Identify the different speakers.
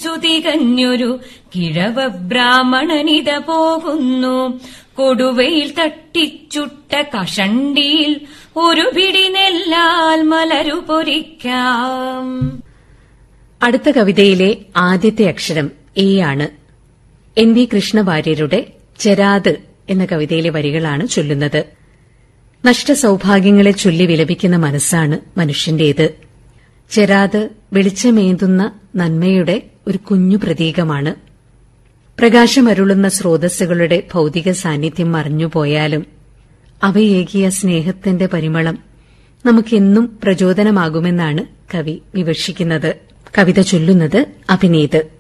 Speaker 1: വച്ചു തികഞ്ഞൊരു കിഴവ ബ്രാഹ്മണനിത പോകുന്നു കൊടുവയിൽ തട്ടിച്ചുട്ട കഷണ്ടിയിൽ ഒരു പിടി നെല്ലാൽ മലരു പൊരിക്കാം
Speaker 2: അടുത്ത കവിതയിലെ ആദ്യത്തെ അക്ഷരം എ ആണ് എൻ വി കൃഷ്ണവാര്യരുടെ ചെരാത് എന്ന കവിതയിലെ വരികളാണ് ചൊല്ലുന്നത് നഷ്ടസൌഭാഗ്യങ്ങളെ ചൊല്ലി വിലപിക്കുന്ന മനസ്സാണ് മനുഷ്യന്റേത് ചെരാത് വെളിച്ചമേന്തുന്ന നന്മയുടെ ഒരു കുഞ്ഞു പ്രതീകമാണ് പ്രകാശമരുളുന്ന സ്രോതസ്സുകളുടെ ഭൌതിക സാന്നിധ്യം മറഞ്ഞുപോയാലും അവയേകിയ സ്നേഹത്തിന്റെ പരിമളം നമുക്കെന്നും പ്രചോദനമാകുമെന്നാണ് കവി വിവക്ഷിക്കുന്നത് കവിത ചൊല്ലുന്നത് അഭിനീത്